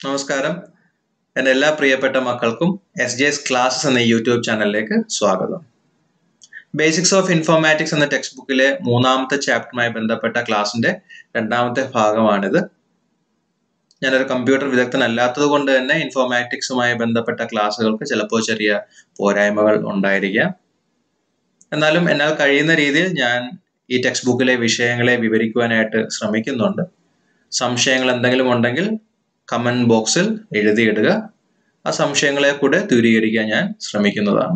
നമസ്കാരം എൻ്റെ എല്ലാ പ്രിയപ്പെട്ട മക്കൾക്കും എസ് ജെ എസ് ക്ലാസ്സസ് എന്ന യൂട്യൂബ് ചാനലിലേക്ക് സ്വാഗതം ബേസിക്സ് ഓഫ് ഇൻഫോർമാറ്റിക്സ് എന്ന ടെക്സ്റ്റ് ബുക്കിലെ മൂന്നാമത്തെ ചാപ്റ്ററുമായി ബന്ധപ്പെട്ട ക്ലാസ്സിന്റെ രണ്ടാമത്തെ ഭാഗമാണിത് ഞാനൊരു കമ്പ്യൂട്ടർ വിദഗ്ധനല്ലാത്തത് കൊണ്ട് തന്നെ ഇൻഫോർമാറ്റിക്സുമായി ബന്ധപ്പെട്ട ക്ലാസ്സുകൾക്ക് ചിലപ്പോൾ ചെറിയ പോരായ്മകൾ ഉണ്ടായിരിക്കാം എന്നാലും എന്നാൽ കഴിയുന്ന രീതിയിൽ ഞാൻ ഈ ടെക്സ്റ്റ് ബുക്കിലെ വിഷയങ്ങളെ വിവരിക്കുവാനായിട്ട് ശ്രമിക്കുന്നുണ്ട് സംശയങ്ങൾ എന്തെങ്കിലും ഉണ്ടെങ്കിൽ കമന്റ് ബോക്സിൽ എഴുതിയിടുക ആ സംശയങ്ങളെ കൂടെ ദൂരീകരിക്കാൻ ഞാൻ ശ്രമിക്കുന്നതാണ്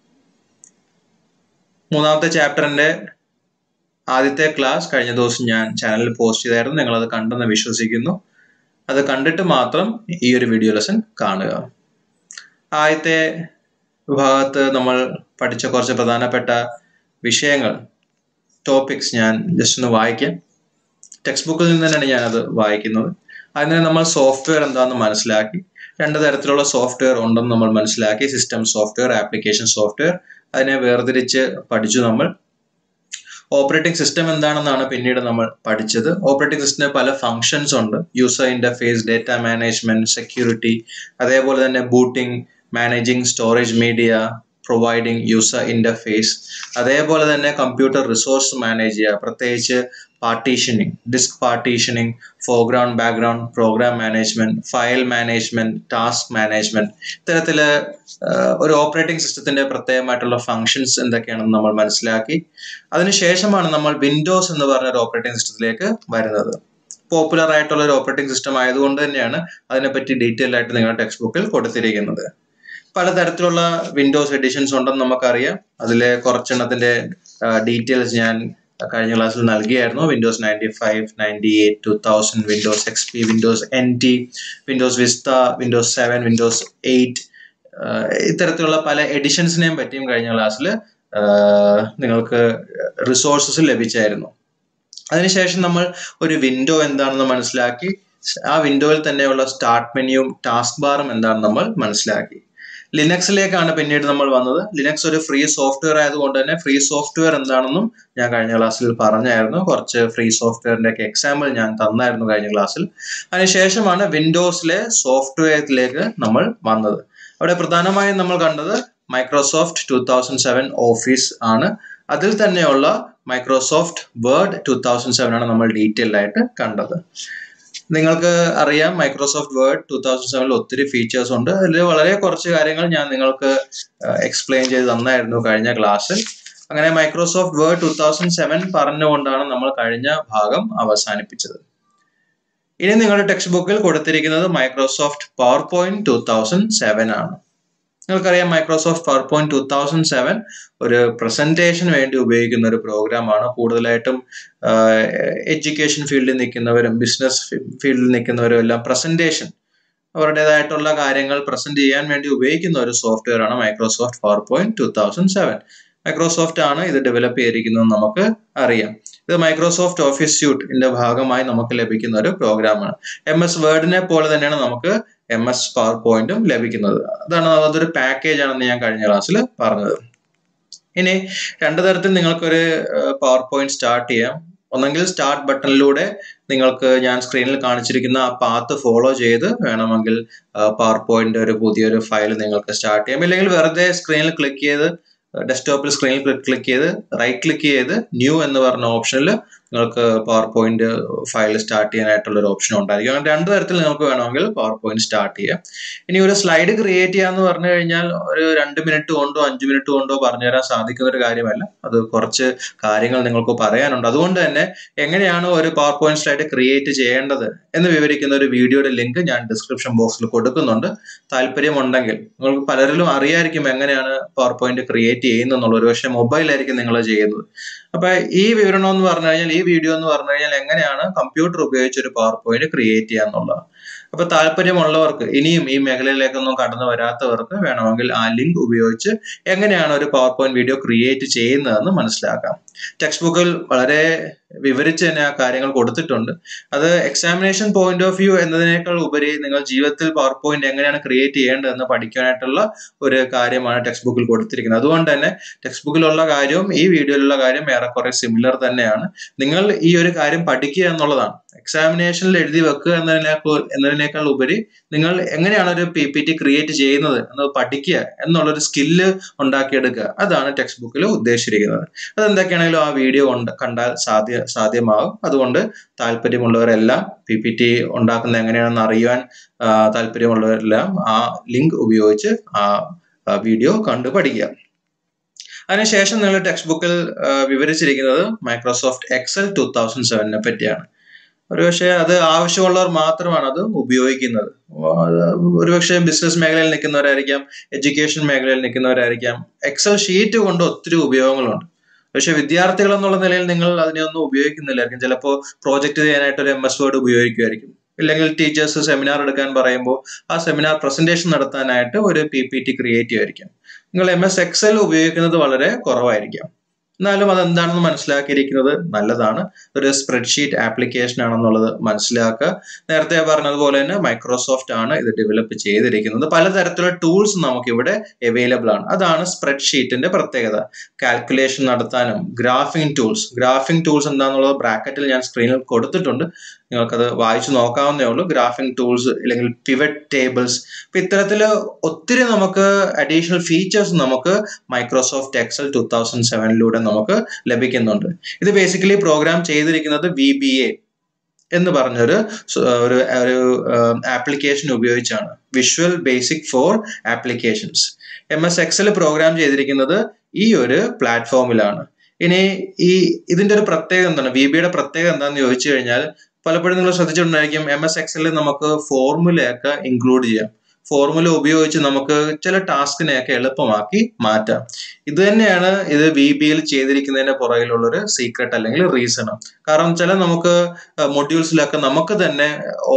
മൂന്നാമത്തെ ചാപ്റ്ററിന്റെ ആദ്യത്തെ ക്ലാസ് കഴിഞ്ഞ ദിവസം ഞാൻ ചാനലിൽ പോസ്റ്റ് ചെയ്തായിരുന്നു നിങ്ങൾ അത് കണ്ടെന്ന് വിശ്വസിക്കുന്നു അത് കണ്ടിട്ട് മാത്രം ഈ ഒരു വീഡിയോ ലെസൺ കാണുക ആദ്യത്തെ വിഭാഗത്ത് നമ്മൾ പഠിച്ച കുറച്ച് പ്രധാനപ്പെട്ട വിഷയങ്ങൾ ടോപ്പിക്സ് ഞാൻ ജസ്റ്റ് ഒന്ന് വായിക്കാം ടെക്സ്റ്റ് ബുക്കിൽ നിന്ന് തന്നെയാണ് ഞാനത് വായിക്കുന്നത് അതിന് നമ്മൾ സോഫ്റ്റ്വെയർ എന്താണെന്ന് മനസ്സിലാക്കി രണ്ട് തരത്തിലുള്ള സോഫ്റ്റ്വെയർ ഉണ്ടെന്ന് നമ്മൾ മനസ്സിലാക്കി സിസ്റ്റം സോഫ്റ്റ്വെയർ ആപ്ലിക്കേഷൻ സോഫ്റ്റ്വെയർ അതിനെ വേർതിരിച്ച് പഠിച്ചു നമ്മൾ ഓപ്പറേറ്റിംഗ് സിസ്റ്റം എന്താണെന്നാണ് പിന്നീട് നമ്മൾ പഠിച്ചത് ഓപ്പറേറ്റിംഗ് സിസ്റ്റത്തിന് പല ഫങ്ഷൻസ് ഉണ്ട് user interface data management security അതേപോലെ തന്നെ booting managing storage media providing user interface അതേപോലെ തന്നെ കമ്പ്യൂട്ടർ റിസോഴ്സ് മാനേജ് ചെയ്യുക പ്രത്യേകിച്ച് partitioning disk partitioning foreground background program management file management task management ഇത്തരത്തില് ഒരു ഓപ്പറേറ്റിംഗ് സിസ്റ്റത്തിന്റെ പ്രത്യേകമായിട്ടുള്ള ഫങ്ഷൻസ് എന്തൊക്കെയാണെന്ന് നമ്മൾ മനസ്സിലാക്കി അതിനുശേഷമാണ് നമ്മൾ വിൻഡോസ് എന്ന് പറഞ്ഞ ഒരു ഓപ്പറേറ്റിംഗ് സിസ്റ്റത്തിലേക്ക് വരുന്നത് പോപ്പുലർ ആയിട്ടുള്ള ഒരു ഓപ്പറേറ്റിംഗ് സിസ്റ്റം ആയതുകൊണ്ട് തന്നെയാണ് അതിനെപ്പറ്റി ഡീറ്റെയിൽ ആയിട്ട് നിങ്ങളുടെ ടെക്സ്റ്റ് ബുക്കിൽ കൊടുത്തിരിക്കുന്നത് പലതരത്തിലുള്ള വിൻഡോസ് എഡിഷൻസ് ഉണ്ടെന്ന് നമുക്കറിയാം അതിലെ കുറച്ചെണ്ണത്തിന്റെ ഡീറ്റെയിൽസ് ഞാൻ കഴിഞ്ഞ ക്ലാസ്സിൽ നൽകിയായിരുന്നു Windows ninety five ninety eight two thousand Windows X P Windows N T Windows Vista Windows seven Windows eight ഇത്തരത്തിലുള്ള പല എഡിഷൻസിനെയും പറ്റിയും കഴിഞ്ഞ ക്ലാസ്സിൽ നിങ്ങൾക്ക് റിസോഴ്സസ് ലഭിച്ചായിരുന്നു അതിനുശേഷം നമ്മൾ ഒരു വിൻഡോ എന്താണെന്ന് മനസ്സിലാക്കി ആ വിൻഡോയിൽ തന്നെയുള്ള സ്റ്റാർട്ട് മെനുവും ടാസ്ക് ബാറും എന്താണെന്ന് നമ്മൾ മനസ്സിലാക്കി ലിനക്സിലേക്കാണ് പിന്നീട് നമ്മൾ വന്നത് ലിനക്സ് ഒരു ഫ്രീ സോഫ്റ്റ്വെയർ ആയതുകൊണ്ട് തന്നെ ഫ്രീ സോഫ്റ്റ്വെയർ എന്താണെന്നും ഞാൻ കഴിഞ്ഞ ക്ലാസ്സിൽ പറഞ്ഞായിരുന്നു കുറച്ച് ഫ്രീ സോഫ്റ്റ്വെയറിന്റെ ഒക്കെ എക്സാമ്പിൾ ഞാൻ തന്നായിരുന്നു കഴിഞ്ഞ ക്ലാസ്സിൽ അതിനുശേഷമാണ് വിൻഡോസിലെ സോഫ്റ്റ്വെയറിലേക്ക് നമ്മൾ വന്നത് അവിടെ പ്രധാനമായും നമ്മൾ കണ്ടത് Microsoft two thousand seven Office ആണ് അതിൽ തന്നെയുള്ള Microsoft Word two thousand seven ആണ് നമ്മൾ ഡീറ്റെയിൽഡ് ആയിട്ട് കണ്ടത് നിങ്ങൾക്ക് അറിയാം മൈക്രോസോഫ്റ്റ് വേർഡ് ടു തൗസൻഡ് സെവനിൽ ഒത്തിരി ഫീച്ചേഴ്സ് ഉണ്ട് അതിൽ വളരെ കുറച്ച് കാര്യങ്ങൾ ഞാൻ നിങ്ങൾക്ക് എക്സ്പ്ലെയിൻ ചെയ്ത് തന്നായിരുന്നു കഴിഞ്ഞ ക്ലാസ്സിൽ അങ്ങനെ Microsoft Word two thousand seven പറഞ്ഞുകൊണ്ടാണ് നമ്മൾ കഴിഞ്ഞ ഭാഗം അവസാനിപ്പിച്ചത് ഇനി നിങ്ങളുടെ ടെക്സ്റ്റ് ബുക്കിൽ കൊടുത്തിരിക്കുന്നത് Microsoft PowerPoint two thousand seven ആണ് നിങ്ങൾക്കറിയാം Microsoft PowerPoint two thousand seven ഒരു പ്രസന്റേഷന് വേണ്ടി ഉപയോഗിക്കുന്ന ഒരു പ്രോഗ്രാമാണ് കൂടുതലായിട്ടും എഡ്യൂക്കേഷൻ ഫീൽഡിൽ നിൽക്കുന്നവരും ബിസിനസ് ഫീൽഡിൽ നിൽക്കുന്നവരും എല്ലാം പ്രസന്റേഷൻ അവരുടേതായിട്ടുള്ള കാര്യങ്ങൾ പ്രസന്റ് ചെയ്യാൻ വേണ്ടി ഉപയോഗിക്കുന്ന ഒരു സോഫ്റ്റ്വെയർ ആണ് Microsoft PowerPoint two thousand seven Microsoft ആണ് ഇത് ഡെവലപ്പ് ചെയ്തിരിക്കുന്നത് നമുക്ക് അറിയാം ഇത് മൈക്രോസോഫ്റ്റ് ഓഫീസ് സ്യൂട്ടിന്റെ ഭാഗമായി നമുക്ക് ലഭിക്കുന്ന ഒരു പ്രോഗ്രാമാണ് എം എസ് വേർഡിനെ പോലെ തന്നെയാണ് നമുക്ക് എം എസ് പവർ പോയിന്റും ലഭിക്കുന്നത് അതാണ് അതൊരു പാക്കേജ് ആണെന്ന് ഞാൻ കഴിഞ്ഞ ക്ലാസ്സിൽ പറഞ്ഞത് ഇനി രണ്ടു തരത്തിൽ നിങ്ങൾക്കൊരു പവർ പോയിന്റ് സ്റ്റാർട്ട് ചെയ്യാം ഒന്നെങ്കിൽ സ്റ്റാർട്ട് ബട്ടണിലൂടെ നിങ്ങൾക്ക് ഞാൻ സ്ക്രീനിൽ കാണിച്ചിരിക്കുന്ന ആ പാത്ത് ഫോളോ ചെയ്ത് വേണമെങ്കിൽ പവർ പോയിന്റ് ഒരു പുതിയൊരു ഫയൽ നിങ്ങൾക്ക് സ്റ്റാർട്ട് ചെയ്യാം ഇല്ലെങ്കിൽ വെറുതെ സ്ക്രീനിൽ ക്ലിക്ക് ചെയ്ത് ഡെസ്ക്ടോപ്പിൽ സ്ക്രീനിൽ ക്ലിക്ക് ചെയ്ത് റൈറ്റ് ക്ലിക്ക് ചെയ്ത് ന്യൂ എന്ന് പറഞ്ഞ ഓപ്ഷനിൽ നിങ്ങൾക്ക് പവർ പോയിന്റ് ഫയൽ സ്റ്റാർട്ട് ചെയ്യാനായിട്ടുള്ള ഒരു ഓപ്ഷൻ ഉണ്ടായിരിക്കും അങ്ങനെ രണ്ട് തരത്തിൽ നിങ്ങൾക്ക് വേണമെങ്കിൽ പവർ പോയിന്റ് സ്റ്റാർട്ട് ചെയ്യാം ഇനി ഒരു സ്ലൈഡ് ക്രിയേറ്റ് ചെയ്യാന്ന് പറഞ്ഞു കഴിഞ്ഞാൽ ഒരു രണ്ട് മിനിറ്റ് കൊണ്ടോ അഞ്ച് മിനിറ്റ് കൊണ്ടോ പറഞ്ഞു തരാൻ സാധിക്കുന്ന ഒരു കാര്യമല്ല അത് കുറച്ച് കാര്യങ്ങൾ നിങ്ങൾക്ക് പറയാനുണ്ട് അതുകൊണ്ട് തന്നെ എങ്ങനെയാണ് ഒരു പവർ പോയിന്റ് സ്ലൈഡ് ക്രിയേറ്റ് ചെയ്യേണ്ടത് എന്ന് വിവരിക്കുന്ന ഒരു വീഡിയോയുടെ ലിങ്ക് ഞാൻ ഡിസ്ക്രിപ്ഷൻ ബോക്സിൽ കൊടുക്കുന്നുണ്ട് താല്പര്യമുണ്ടെങ്കിൽ നിങ്ങൾക്ക് പലരിലും അറിയായിരിക്കും എങ്ങനെയാണ് പവർ പോയിന്റ് ക്രിയേറ്റ് ചെയ്യുന്നത് ഒരു പക്ഷേ മൊബൈലായിരിക്കും നിങ്ങൾ ചെയ്യുന്നത് അപ്പൊ ഈ വിവരണം എന്ന് പറഞ്ഞു കഴിഞ്ഞാൽ ഈ വീഡിയോ എന്ന് പറഞ്ഞു കഴിഞ്ഞാൽ എങ്ങനെയാണ് കമ്പ്യൂട്ടർ ഉപയോഗിച്ച് ഒരു പവർ പോയിന്റ് ക്രിയേറ്റ് ചെയ്യാന്നുള്ളത് അപ്പൊ താല്പര്യമുള്ളവർക്ക് ഇനിയും ഈ മേഖലയിലേക്കൊന്നും കടന്നു വരാത്തവർക്ക് വേണമെങ്കിൽ ആ ലിങ്ക് ഉപയോഗിച്ച് എങ്ങനെയാണ് ഒരു പവർ പോയിന്റ് വീഡിയോ ക്രിയേറ്റ് ചെയ്യുന്നതെന്ന് മനസ്സിലാക്കാം ടെക്സ്റ്റ് ബുക്കിൽ വളരെ വിവരിച്ച് തന്നെ ആ കാര്യങ്ങൾ കൊടുത്തിട്ടുണ്ട് അത് എക്സാമിനേഷൻ പോയിന്റ് ഓഫ് വ്യൂ എന്നതിനേക്കാൾ ഉപരി നിങ്ങൾ ജീവിതത്തിൽ പവർ പോയിന്റ് എങ്ങനെയാണ് ക്രിയേറ്റ് ചെയ്യേണ്ടതെന്ന് പഠിക്കാനായിട്ടുള്ള ഒരു കാര്യമാണ് ടെക്സ്റ്റ് ബുക്കിൽ കൊടുത്തിരിക്കുന്നത് അതുകൊണ്ട് തന്നെ ടെക്സ്റ്റ് ബുക്കിലുള്ള കാര്യവും ഈ വീഡിയോയിലുള്ള കാര്യം ഏറെക്കുറെ സിമിലർ തന്നെയാണ് നിങ്ങൾ ഈ ഒരു കാര്യം പഠിക്കുക എന്നുള്ളതാണ് എക്സാമിനേഷനിൽ എഴുതി വെക്കുക എന്നതിനേക്കാൾ എന്നതിനേക്കാൾ ഉപരി നിങ്ങൾ എങ്ങനെയാണ് ഒരു പി പി ടി ക്രിയേറ്റ് ചെയ്യുന്നത് എന്നത് പഠിക്കുക എന്നുള്ളൊരു സ്കില്ല് ഉണ്ടാക്കിയെടുക്കുക അതാണ് ടെക്സ്റ്റ് ബുക്കിൽ ഉദ്ദേശിച്ചിരിക്കുന്നത് അതെന്തൊക്കെയാണെങ്കിലും ആ വീഡിയോ കൊണ്ട് കണ്ടാൽ സാധ്യ സാധ്യമാകും അതുകൊണ്ട് താല്പര്യമുള്ളവരെല്ലാം പി പി ടി ഉണ്ടാക്കുന്നത് എങ്ങനെയാണെന്ന് അറിയുവാൻ താല്പര്യമുള്ളവരെല്ലാം ആ ലിങ്ക് ഉപയോഗിച്ച് ആ വീഡിയോ കണ്ട് പഠിക്കുക അതിനുശേഷം നിങ്ങൾ ടെക്സ്റ്റ് ബുക്കിൽ വിവരിച്ചിരിക്കുന്നത് മൈക്രോസോഫ്റ്റ് എക്സൽ ടൂ തൗസൻഡ് സെവനിനെ പറ്റിയാണ് ഒരുപക്ഷെ അത് ആവശ്യമുള്ളവർ മാത്രമാണ് അത് ഉപയോഗിക്കുന്നത് ഒരുപക്ഷെ ബിസിനസ് മേഖലയിൽ നിൽക്കുന്നവരായിരിക്കാം എഡ്യൂക്കേഷൻ മേഖലയിൽ നിൽക്കുന്നവരായിരിക്കാം എക്സൽ ഷീറ്റ് കൊണ്ട് ഒത്തിരി ഉപയോഗങ്ങളുണ്ട് പക്ഷെ വിദ്യാർത്ഥികൾ എന്നുള്ള നിലയിൽ നിങ്ങൾ അതിനെയൊന്നും ഉപയോഗിക്കുന്നില്ലായിരിക്കും ചിലപ്പോൾ പ്രോജക്റ്റ് ചെയ്യാനായിട്ട് ഒരു എം എസ് വേർഡ് ഉപയോഗിക്കുമായിരിക്കും ഇല്ലെങ്കിൽ ടീച്ചേഴ്സ് സെമിനാർ എടുക്കാൻ പറയുമ്പോൾ ആ സെമിനാർ പ്രസന്റേഷൻ നടത്താനായിട്ട് ഒരു പി പി ടി ക്രിയേറ്റ് ചെയ്യുമായിരിക്കും നിങ്ങൾ എം എസ് എക്സൽ ഉപയോഗിക്കുന്നത് വളരെ കുറവായിരിക്കാം എന്നാലും അതെന്താണെന്ന് മനസ്സിലാക്കിയിരിക്കുന്നത് നല്ലതാണ് ഒരു സ്പ്രെഡ്ഷീറ്റ് ആപ്ലിക്കേഷൻ ആണെന്നുള്ളത് മനസ്സിലാക്കുക നേരത്തെ പറഞ്ഞതുപോലെ തന്നെ മൈക്രോസോഫ്റ്റ് ആണ് ഇത് ഡെവലപ്പ് ചെയ്തിരിക്കുന്നത് പലതരത്തിലുള്ള ടൂൾസ് നമുക്ക് ഇവിടെ അവൈലബിൾ ആണ് അതാണ് സ്പ്രെഡ്ഷീറ്റിന്റെ പ്രത്യേകത കാൽക്കുലേഷൻ നടത്താനും ഗ്രാഫിംഗ് ടൂൾസ് ഗ്രാഫിംഗ് ടൂൾസ് എന്താണെന്നുള്ളത് ബ്രാക്കറ്റിൽ ഞാൻ സ്ക്രീനിൽ കൊടുത്തിട്ടുണ്ട് നിങ്ങൾക്കത് വായിച്ചു നോക്കാവുന്നേ ഉള്ളൂ ഗ്രാഫിംഗ് ടൂൾസ് അല്ലെങ്കിൽ പിവറ്റ് ടേബിൾസ് ഇപ്പൊ ഇത്തരത്തിൽ ഒത്തിരി നമുക്ക് അഡീഷണൽ ഫീച്ചേഴ്സ് നമുക്ക് മൈക്രോസോഫ്റ്റ് എക്സൽ ടൂ തൗസൻഡ് സെവനിലൂടെ നമുക്ക് ലഭിക്കുന്നുണ്ട് ഇത് ബേസിക്കലി പ്രോഗ്രാം ചെയ്തിരിക്കുന്നത് വി ബി എ എന്ന് പറഞ്ഞൊരു ഒരു ഒരു ആപ്ലിക്കേഷൻ ഉപയോഗിച്ചാണ് Visual Basic for Applications M S Excel program ചെയ്തിരിക്കുന്നത് ഈ ഒരു പ്ലാറ്റ്ഫോമിലാണ് ഇനി ഈ ഇതിന്റെ ഒരു പ്രത്യേകത എന്താണ് വി ബിയുടെ പ്രത്യേകത എന്താണെന്ന് ചോദിച്ചു കഴിഞ്ഞാൽ പലപ്പോഴും നിങ്ങൾ ശ്രദ്ധിച്ചിട്ടുണ്ടായിരിക്കും എം എസ് എക്സലിൽ നമുക്ക് ഫോർമുലയൊക്കെ ഇൻക്ലൂഡ് ചെയ്യാം ഫോർമുല ഉപയോഗിച്ച് നമുക്ക് ചില ടാസ്കിനെയൊക്കെ എളുപ്പമാക്കി മാറ്റാം ഇത് തന്നെയാണ് ഇത് വി ബിയിൽ ചെയ്തിരിക്കുന്നതിന്റെ പുറകിലുള്ള ഒരു സീക്രട്ട് അല്ലെങ്കിൽ റീസൺ കാരണം ചില നമുക്ക് മൊഡ്യൂൾസിലൊക്കെ നമുക്ക് തന്നെ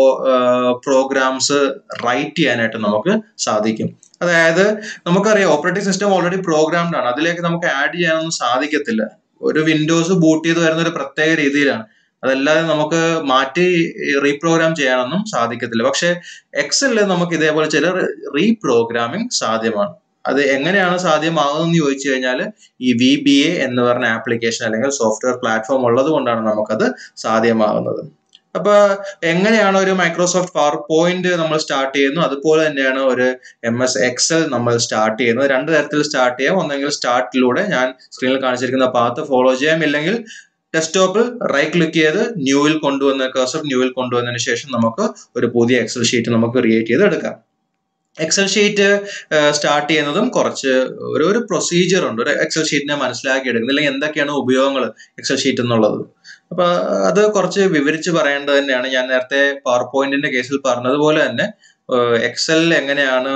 പ്രോഗ്രാംസ് റൈറ്റ് ചെയ്യാനായിട്ട് നമുക്ക് സാധിക്കും അതായത് നമുക്കറിയാം ഓപ്പറേറ്റിംഗ് സിസ്റ്റം ഓൾറെഡി പ്രോഗ്രാംഡ് ആണ് അതിലേക്ക് നമുക്ക് ആഡ് ചെയ്യാനൊന്നും സാധിക്കത്തില്ല ഒരു വിൻഡോസ് ബൂട്ട് ചെയ്ത് വരുന്ന ഒരു പ്രത്യേക രീതിയിലാണ് അതല്ലാതെ നമുക്ക് മാറ്റി റീപ്രോഗ്രാം ചെയ്യാനൊന്നും സാധിക്കത്തില്ല പക്ഷെ എക്സലിൽ നമുക്ക് ഇതേപോലെ ചില റീപ്രോഗ്രാമിംഗ് സാധ്യമാണ് അത് എങ്ങനെയാണ് സാധ്യമാകുന്നതെന്ന് ചോദിച്ചു കഴിഞ്ഞാൽ ഈ വി ബി എ എന്ന് പറഞ്ഞ ആപ്ലിക്കേഷൻ അല്ലെങ്കിൽ സോഫ്റ്റ്വെയർ പ്ലാറ്റ്ഫോം ഉള്ളത് കൊണ്ടാണ് നമുക്കത് സാധ്യമാകുന്നത് അപ്പൊ എങ്ങനെയാണ് ഒരു മൈക്രോസോഫ്റ്റ് പവർ പോയിന്റ് നമ്മൾ സ്റ്റാർട്ട് ചെയ്യുന്നു അതുപോലെ തന്നെയാണ് ഒരു എം എസ് എക്സൽ നമ്മൾ സ്റ്റാർട്ട് ചെയ്യുന്നത് രണ്ട് തരത്തിൽ സ്റ്റാർട്ട് ചെയ്യാം ഒന്നെങ്കിൽ സ്റ്റാർട്ടിലൂടെ ഞാൻ സ്ക്രീനിൽ കാണിച്ചിരിക്കുന്ന പാത്ത് ഫോളോ ചെയ്യാം ഇല്ലെങ്കിൽ ഡെസ്ക്ടോപ്പിൽ റൈറ്റ് ക്ലിക്ക് ചെയ്ത് ന്യൂവിൽ കൊണ്ടുവന്ന കേഴ്സർ ന്യൂവിൽ കൊണ്ടുവന്നതിന് ശേഷം നമുക്ക് ഒരു പുതിയ എക്സൽ ഷീറ്റ് നമുക്ക് ക്രിയേറ്റ് ചെയ്ത് എടുക്കാം എക്സൽ ഷീറ്റ് സ്റ്റാർട്ട് ചെയ്യുന്നതും കുറച്ച് ഒരു ഒരു പ്രൊസീജിയർ ഉണ്ട് ഒരു എക്സൽ ഷീറ്റിനെ മനസ്സിലാക്കി എടുക്കുന്നത് അല്ലെങ്കിൽ എന്തൊക്കെയാണ് ഉപയോഗങ്ങൾ എക്സൽ ഷീറ്റ് എന്നുള്ളത് അപ്പൊ അത് കുറച്ച് വിവരിച്ച് പറയേണ്ടത് തന്നെയാണ് ഞാൻ നേരത്തെ പവർ പോയിന്റിന്റെ കേസിൽ പറഞ്ഞതുപോലെ തന്നെ എക്സൽ എങ്ങനെയാണ്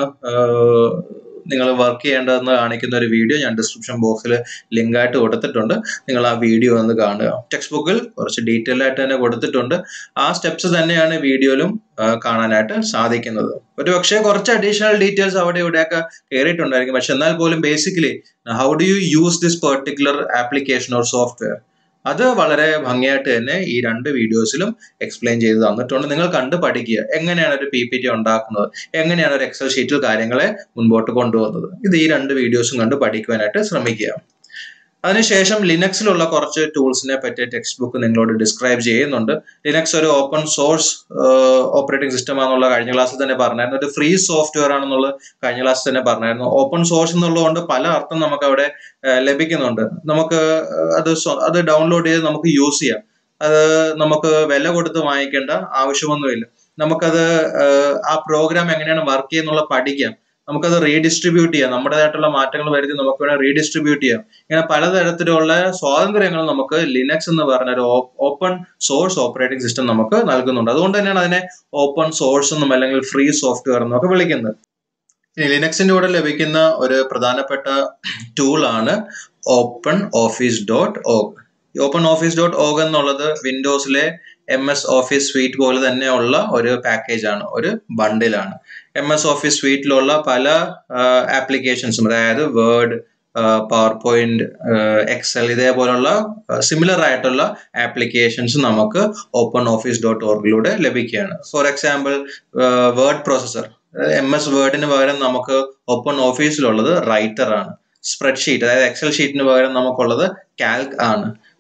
നിങ്ങൾ വർക്ക് ചെയ്യേണ്ടതെന്ന് കാണിക്കുന്ന ഒരു വീഡിയോ ഞാൻ ഡിസ്ക്രിപ്ഷൻ ബോക്സിൽ ലിങ്ക് ആയിട്ട് കൊടുത്തിട്ടുണ്ട് നിങ്ങൾ ആ വീഡിയോ ഒന്ന് കാണുക ടെക്സ്റ്റ് ബുക്കിൽ കുറച്ച് ഡീറ്റെയിൽ ആയിട്ട് തന്നെ കൊടുത്തിട്ടുണ്ട് ആ സ്റ്റെപ്സ് തന്നെയാണ് വീഡിയോയിലും കാണാനായിട്ട് സാധിക്കുന്നത് ഒരു പക്ഷേ കുറച്ച് അഡീഷണൽ ഡീറ്റെയിൽസ് അവിടെ ഇവിടെയൊക്കെ കയറിയിട്ടുണ്ടായിരിക്കും പക്ഷെ എന്നാൽ പോലും basically how do you use this particular application or software അത് വളരെ ഭംഗിയായിട്ട് തന്നെ ഈ രണ്ട് വീഡിയോസിലും എക്സ്പ്ലെയിൻ ചെയ്ത് തന്നിട്ടുണ്ട് നിങ്ങൾ കണ്ട് പഠിക്കുക എങ്ങനെയാണ് ഒരു പി പി ടി ഉണ്ടാക്കുന്നത് എങ്ങനെയാണ് ഒരു എക്സൽ ഷീറ്റിൽ കാര്യങ്ങളെ മുൻപോട്ട് കൊണ്ടുപോകുന്നത് ഇത് ഈ രണ്ട് വീഡിയോസും കണ്ട് പഠിക്കുവാനായിട്ട് ശ്രമിക്കുക അതിനുശേഷം ലിനക്സിലുള്ള കുറച്ച് ടൂൾസിനെ പറ്റി ടെക്സ്റ്റ് ബുക്ക് നിങ്ങളോട് ഡിസ്ക്രൈബ് ചെയ്യുന്നുണ്ട് ലിനക്സ് ഒരു ഓപ്പൺ സോഴ്സ് ഓപ്പറേറ്റിംഗ് സിസ്റ്റം ആണെന്നുള്ള കഴിഞ്ഞ ക്ലാസ്സിൽ തന്നെ പറഞ്ഞായിരുന്നു ഒരു ഫ്രീ സോഫ്റ്റ്വെയർ ആണെന്നുള്ള കഴിഞ്ഞ ക്ലാസ്സിൽ തന്നെ പറഞ്ഞായിരുന്നു ഓപ്പൺ സോഴ്സ് എന്നുള്ളതുകൊണ്ട് പല അർത്ഥം നമുക്ക് അവിടെ ലഭിക്കുന്നുണ്ട് നമുക്ക് അത് അത് ഡൗൺലോഡ് ചെയ്ത് നമുക്ക് യൂസ് ചെയ്യാം അത് നമുക്ക് വില കൊടുത്ത് വാങ്ങിക്കേണ്ട ആവശ്യമൊന്നുമില്ല നമുക്കത് ആ പ്രോഗ്രാം എങ്ങനെയാണ് വർക്ക് ചെയ്യുന്നുള്ള പഠിക്കാം നമുക്കത് റീഡിസ്ട്രിബ്യൂട്ട് ചെയ്യാം നമ്മുടേതായിട്ടുള്ള മാറ്റങ്ങൾ വരുത്തി നമുക്ക് വേണേൽ റീഡിസ്ട്രിബ്യൂട്ട് ചെയ്യാം ഇങ്ങനെ പലതരത്തിലുള്ള സ്വാതന്ത്ര്യങ്ങൾ നമുക്ക് ലിനക്സ് എന്ന് പറഞ്ഞ ഒരു ഓപ്പൺ സോഴ്സ് ഓപ്പറേറ്റിംഗ് സിസ്റ്റം നമുക്ക് നൽകുന്നുണ്ട് അതുകൊണ്ട് തന്നെയാണ് അതിനെ ഓപ്പൺ സോഴ്സ് എന്നും അല്ലെങ്കിൽ ഫ്രീ സോഫ്റ്റ്വെയർ എന്നും ഒക്കെ വിളിക്കുന്നത് ഇനി ലിനക്സിന്റെ കൂടെ ലഭിക്കുന്ന ഒരു പ്രധാനപ്പെട്ട ടൂൾ ആണ് ഓപ്പൺ ഓഫീസ് ഡോട്ട് ഓഗ് ഈ ഓപ്പൺ ഓഫീസ് ഡോട്ട് ഓഗ് എന്നുള്ളത് വിൻഡോസിലെ എം എസ് ഓഫീസ് സ്വീറ്റ് പോലെ തന്നെയുള്ള ഒരു പാക്കേജ് ആണ് ഒരു ബണ്ടിലാണ് എം എസ് ഓഫീസ് സ്വീറ്റിലുള്ള പല ആപ്ലിക്കേഷൻസും അതായത് വേർഡ് പവർ പോയിന്റ് എക്സൽ ഇതേപോലുള്ള സിമിലർ ആയിട്ടുള്ള ആപ്ലിക്കേഷൻസ് നമുക്ക് ഓപ്പൺ ഓഫീസ് ഡോട്ട് ഓർഗിലൂടെ ലഭിക്കുകയാണ് for example word processor M S വേർഡിന് പകരം നമുക്ക് ഓപ്പൺ ഓഫീസിലുള്ളത് റൈറ്റർ ആണ് സ്പ്രെഡ് ഷീറ്റ് അതായത് എക്സൽ ഷീറ്റിന് പകരം നമുക്കുള്ളത് കാൽക് ആണ്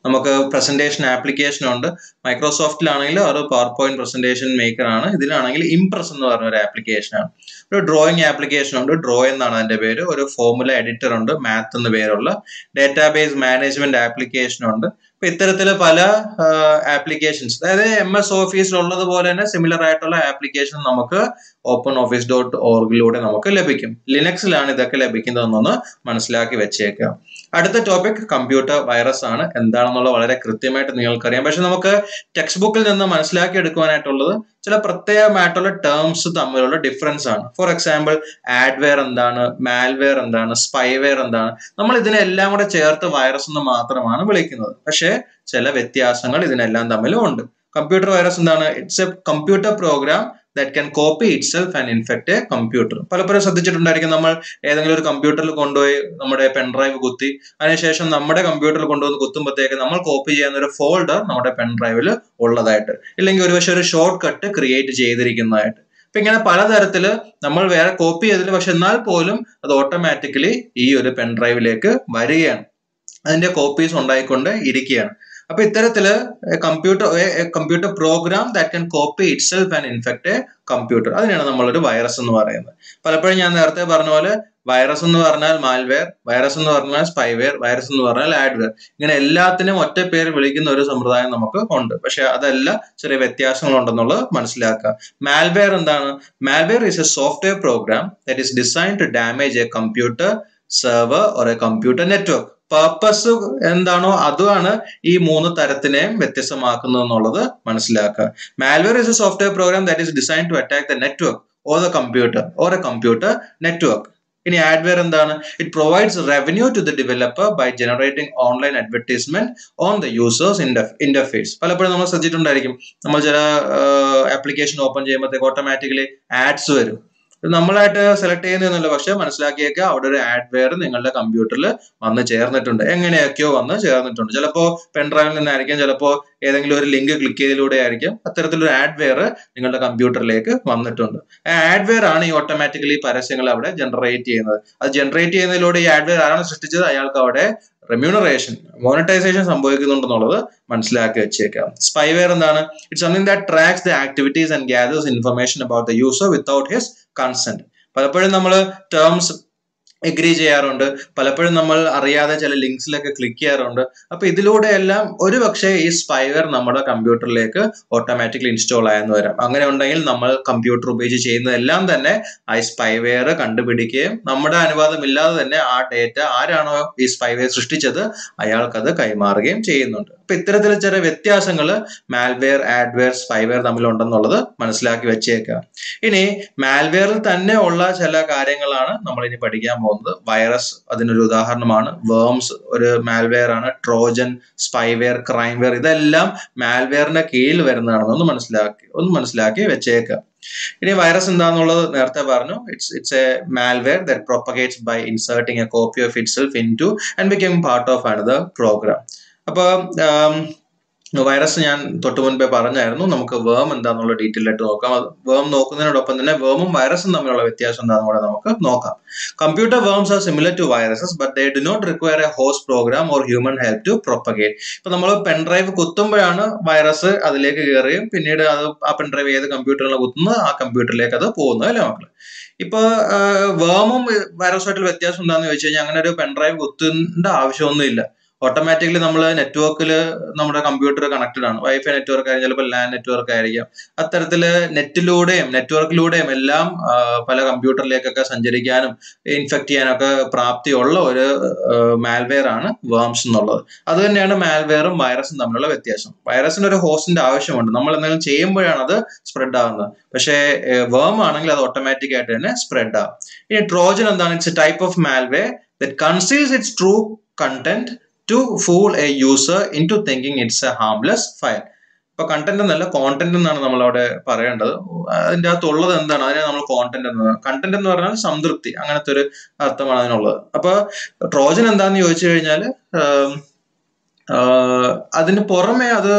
നമുക്ക് പ്രസന്റേഷൻ ആപ്ലിക്കേഷൻ ഉണ്ട് മൈക്രോസോഫ്റ്റിലാണെങ്കിൽ ഒരു പവർ പോയിന്റ് പ്രസന്റേഷൻ മേക്കർ ആണ് ഇതിലാണെങ്കിൽ ഇംപ്രസ് എന്ന് പറഞ്ഞ ഒരു ആപ്ലിക്കേഷൻ ആണ് ഒരു ഡ്രോയിങ് ആപ്ലിക്കേഷൻ ഉണ്ട് ഡ്രോ എന്നാണ് അതിന്റെ പേര് ഒരു ഫോർമുല എഡിറ്റർ ഉണ്ട് മാത്ത് എന്ന് പേരുള്ള ഡേറ്റാബേസ് മാനേജ്മെന്റ് ആപ്ലിക്കേഷൻ ഉണ്ട് അപ്പൊ ഇത്തരത്തില് പല ആപ്ലിക്കേഷൻസ് അതായത് എം എസ് ഓഫീസിൽ ഉള്ളതുപോലെ തന്നെ സിമിലർ ആയിട്ടുള്ള ആപ്ലിക്കേഷൻ നമുക്ക് ഓപ്പൺ ഓഫീസ് ഡോട്ട് ഓർഗിലൂടെ നമുക്ക് ലഭിക്കും ലിനക്സിലാണ് ഇതൊക്കെ ലഭിക്കുന്നതെന്നൊന്ന് മനസ്സിലാക്കി വെച്ചേക്കുക അടുത്ത ടോപ്പിക് കമ്പ്യൂട്ടർ വൈറസ് ആണ് എന്താണെന്നുള്ളത് വളരെ കൃത്യമായിട്ട് നിങ്ങൾക്കറിയാം പക്ഷെ നമുക്ക് ടെക്സ്റ്റ് ബുക്കിൽ നിന്ന് മനസ്സിലാക്കി എടുക്കുവാനായിട്ടുള്ളത് ചില പ്രത്യേകമായിട്ടുള്ള ടേംസ് തമ്മിലുള്ള ഡിഫറൻസ് ആണ് ഫോർ എക്സാമ്പിൾ ആഡ്വെയർ എന്താണ് മാൽവെയർ എന്താണ് സ്പൈവെയർ എന്താണ് നമ്മൾ ഇതിനെല്ലാം കൂടെ ചേർത്ത് വൈറസ് എന്ന് മാത്രമാണ് വിളിക്കുന്നത് പക്ഷേ ചില വ്യത്യാസങ്ങൾ ഇതിനെല്ലാം തമ്മിലും ഉണ്ട് കമ്പ്യൂട്ടർ വൈറസ് എന്താണ് it's a computer program that can copy itself and infect a computer പലപ്പോഴും ശ്രദ്ധിച്ചിട്ടുണ്ടായിരിക്കും നമ്മൾ ഏതെങ്കിലും ഒരു കമ്പ്യൂട്ടറിൽ കൊണ്ടുപോയി നമ്മുടെ പെൻഡ്രൈവ് കുത്തി അതിനുശേഷം നമ്മുടെ കമ്പ്യൂട്ടറിൽ കൊണ്ടുവന്ന് കുത്തുമ്പോഴത്തേക്ക് നമ്മൾ കോപ്പി ചെയ്യുന്ന ഒരു ഫോൾഡർ നമ്മുടെ പെൻഡ്രൈവിൽ ഉള്ളതായിട്ട് ഇല്ലെങ്കിൽ ഒരുപക്ഷെ ഒരു ഷോർട്ട് കട്ട് ക്രിയേറ്റ് ചെയ്തിരിക്കുന്നതായിട്ട് അപ്പൊ ഇങ്ങനെ പലതരത്തില് നമ്മൾ വേറെ കോപ്പി ചെയ്തില്ല പക്ഷെ എന്നാൽ പോലും അത് ഓട്ടോമാറ്റിക്കലി ഈ ഒരു പെൻഡ്രൈവിലേക്ക് വരികയാണ് അതിന്റെ കോപ്പീസ് ഉണ്ടായിക്കൊണ്ട് ഇരിക്കുകയാണ് അപ്പൊ ഇത്തരത്തില് computer computer program that can copy itself and infect a computer അതിനാണ് നമ്മളൊരു വൈറസ് എന്ന് പറയുന്നത് പലപ്പോഴും ഞാൻ നേരത്തെ പറഞ്ഞ പോലെ വൈറസ് എന്ന് പറഞ്ഞാൽ മാൽവെയർ വൈറസ് എന്ന് പറഞ്ഞാൽ സ്പൈവെയർ വൈറസ് എന്ന് പറഞ്ഞാൽ ആഡ്വെയർ ഇങ്ങനെ എല്ലാത്തിനും ഒറ്റ പേര് വിളിക്കുന്ന ഒരു സമ്പ്രദായം നമുക്ക് ഉണ്ട് പക്ഷെ അതല്ല ചെറിയ വ്യത്യാസങ്ങൾ ഉണ്ടെന്നുള്ളത് മനസ്സിലാക്കുക മാൽവെയർ എന്താണ് malware is a software program that is design to damage a computer server or a computer network purpose എന്താണോ അതുമാണ് ഈ മൂന്ന് തരത്തിനെയും വ്യത്യസ്തമാക്കുന്നത് എന്നുള്ളത് മനസ്സിലാക്കുക malware is a software program that is design to attack the network or the computer or a computer network ഇനി adware എന്താണ് it provides revenue to the developer by generating online advertisement on the users interface പലപ്പോഴും നമ്മൾ ശ്രദ്ധിച്ചിട്ടുണ്ടായിരിക്കും നമ്മൾ ചില application open ചെയ്യുമ്പോഴത്തേക്ക് automatically ads വരും നമ്മളായിട്ട് സെലക്ട് ചെയ്യുന്നതെന്നല്ല പക്ഷെ മനസ്സിലാക്കിയേക്കുക അവിടെ ഒരു ആഡ്വെയർ നിങ്ങളുടെ കമ്പ്യൂട്ടറിൽ വന്ന് ചേർന്നിട്ടുണ്ട് എങ്ങനെയൊക്കെയോ വന്ന് ചേർന്നിട്ടുണ്ട് ചിലപ്പോൾ പെൻഡ്രൈവിൽ നിന്നായിരിക്കും ചിലപ്പോൾ ഏതെങ്കിലും ഒരു ലിങ്ക് ക്ലിക്ക് ചെയ്തതിലൂടെ ആയിരിക്കും അത്തരത്തിലൊരു ആഡ്വെയർ നിങ്ങളുടെ കമ്പ്യൂട്ടറിലേക്ക് വന്നിട്ടുണ്ട് ആ ആഡ്വെയർ ആണ് ഈ ഓട്ടോമാറ്റിക്കലി പരസ്യങ്ങൾ അവിടെ ജനറേറ്റ് ചെയ്യുന്നത് അത് ജനറേറ്റ് ചെയ്യുന്നതിലൂടെ ഈ ആഡ്വെയർ ആരാണ് സൃഷ്ടിച്ചത് അയാൾക്ക് അവിടെ റെമ്യൂണറേഷൻ മോണിറ്റൈസേഷൻ സംഭവിക്കുന്നുണ്ടെന്നുള്ളത് മനസ്സിലാക്കി വെച്ചേക്കാം സ്പൈവെയർ എന്താണ് it something that tracks the activities and gathers information about the user without his consent പലപ്പോഴും നമ്മൾ ടേംസ് എഗ്രി ചെയ്യാറുണ്ട് പലപ്പോഴും നമ്മൾ അറിയാതെ ചില ലിങ്ക്സിലൊക്കെ ക്ലിക്ക് ചെയ്യാറുണ്ട് അപ്പൊ ഇതിലൂടെ എല്ലാം ഒരു പക്ഷേ ഈ സ്പൈവെയർ നമ്മുടെ കമ്പ്യൂട്ടറിലേക്ക് ഓട്ടോമാറ്റിക്കലി ഇൻസ്റ്റാൾ ആയെന്ന് വരാം അങ്ങനെ ഉണ്ടെങ്കിൽ നമ്മൾ കമ്പ്യൂട്ടർ ഉപയോഗിച്ച് ചെയ്യുന്നതെല്ലാം തന്നെ ആ സ്പൈവെയർ കണ്ടുപിടിക്കുകയും നമ്മുടെ അനുവാദമില്ലാതെ തന്നെ ആ ഡേറ്റ ആരാണോ ഈ സ്പൈവെയർ സൃഷ്ടിച്ചത് അയാൾക്കത് കൈമാറുകയും ചെയ്യുന്നുണ്ട് അപ്പൊ ഇത്തരത്തിൽ ചില വ്യത്യാസങ്ങൾ മാൽവെയർ ആഡ്വെയർ സ്പൈവെയർ തമ്മിലുണ്ടെന്നുള്ളത് മനസ്സിലാക്കി വെച്ചേക്കുക ഇനി മാൽവെയറിൽ തന്നെ ഉള്ള ചില കാര്യങ്ങളാണ് നമ്മൾ ഇനി പഠിക്കാൻ പോകുന്നത് വൈറസ് അതിനൊരു ഉദാഹരണമാണ് വേംസ് ഒരു മാൽവെയർ ആണ് ട്രോജൻ സ്പൈവെയർ ക്രൈംവെയർ ഇതെല്ലാം മാൽവെയറിന്റെ കീഴിൽ വരുന്നതാണെന്ന് ഒന്ന് മനസ്സിലാക്കി ഒന്ന് മനസ്സിലാക്കി വെച്ചേക്കുക ഇനി വൈറസ് എന്താണെന്നുള്ളത് നേരത്തെ പറഞ്ഞു it's it's a malware that propagates by inserting a copy of itself into and become part of another program അപ്പോൾ വൈറസ് ഞാൻ തൊട്ട് മുൻപേ പറഞ്ഞായിരുന്നു നമുക്ക് വേം എന്താണെന്നുള്ള ഡീറ്റെയിൽ ആയിട്ട് നോക്കാം അത് വേം നോക്കുന്നതിനോടൊപ്പം തന്നെ വേമും വൈറസും തമ്മിലുള്ള വ്യത്യാസം എന്താണെന്ന് കൂടെ നമുക്ക് നോക്കാം computer worms are similar to viruses but they do not require a host program or human help to propagate ഇപ്പൊ നമ്മൾ പെൻഡ്രൈവ് കുത്തുമ്പോഴാണ് വൈറസ് അതിലേക്ക് കയറുകയും പിന്നീട് അത് ആ പെൻഡ്രൈവ് ഏത് കമ്പ്യൂട്ടറിലാണ് കുത്തുന്നത് ആ കമ്പ്യൂട്ടറിലേക്ക് അത് പോകുന്നത് അല്ലേ മക്കള് ഇപ്പൊ വേമും വൈറസുമായിട്ടുള്ള വ്യത്യാസം എന്താണെന്ന് ചോദിച്ചു കഴിഞ്ഞാൽ അങ്ങനെ ഒരു പെൻഡ്രൈവ് കുത്തേണ്ട ആവശ്യമൊന്നുമില്ല ഓട്ടോമാറ്റിക്കലി നമ്മൾ നെറ്റ്വർക്കിൽ നമ്മുടെ കമ്പ്യൂട്ടർ കണക്റ്റഡ് ആണ് വൈഫൈ നെറ്റ്വർക്ക് ആയിരിക്കും ചിലപ്പോൾ ലാൻഡ് നെറ്റ്വർക്ക് ആയിരിക്കാം അത്തരത്തില് നെറ്റിലൂടെയും നെറ്റ്വർക്കിലൂടെയും എല്ലാം പല കമ്പ്യൂട്ടറിലേക്കൊക്കെ സഞ്ചരിക്കാനും ഇൻഫെക്ട് ചെയ്യാനൊക്കെ പ്രാപ്തിയുള്ള ഒരു മാൽവെയർ ആണ് വേംസ് എന്നുള്ളത് അത് തന്നെയാണ് മാൽവെയറും വൈറസും തമ്മിലുള്ള വ്യത്യാസം വൈറസിന് ഒരു ഹോസ്റ്റിന്റെ ആവശ്യമുണ്ട് നമ്മൾ എന്തെങ്കിലും ചെയ്യുമ്പോഴാണ് അത് സ്പ്രെഡ് ആകുന്നത് പക്ഷേ വേം ആണെങ്കിൽ അത് ഓട്ടോമാറ്റിക് ആയിട്ട് തന്നെ സ്പ്രെഡ് ആകും ഇനി ട്രോജൻ എന്താണ് it's type of malware that conceals its true content to fool a user into thinking it's a harmless file ഇപ്പൊ കണ്ടന്റ് എന്നല്ല കോണ്ടന്റ് എന്നാണ് നമ്മൾ അവിടെ പറയേണ്ടത് അതിന്റെ അകത്തുള്ളത് എന്താണ് അതിനെ നമ്മൾ കോണ്ടന്റ് എന്ന് കണ്ടന്റ് എന്ന് പറഞ്ഞാൽ സംതൃപ്തി അങ്ങനത്തെ ഒരു അർത്ഥമാണ് അതിനുള്ളത് അപ്പൊ ട്രോജൻ എന്താന്ന് ചോദിച്ചു കഴിഞ്ഞാൽ അതിന് പുറമെ അത്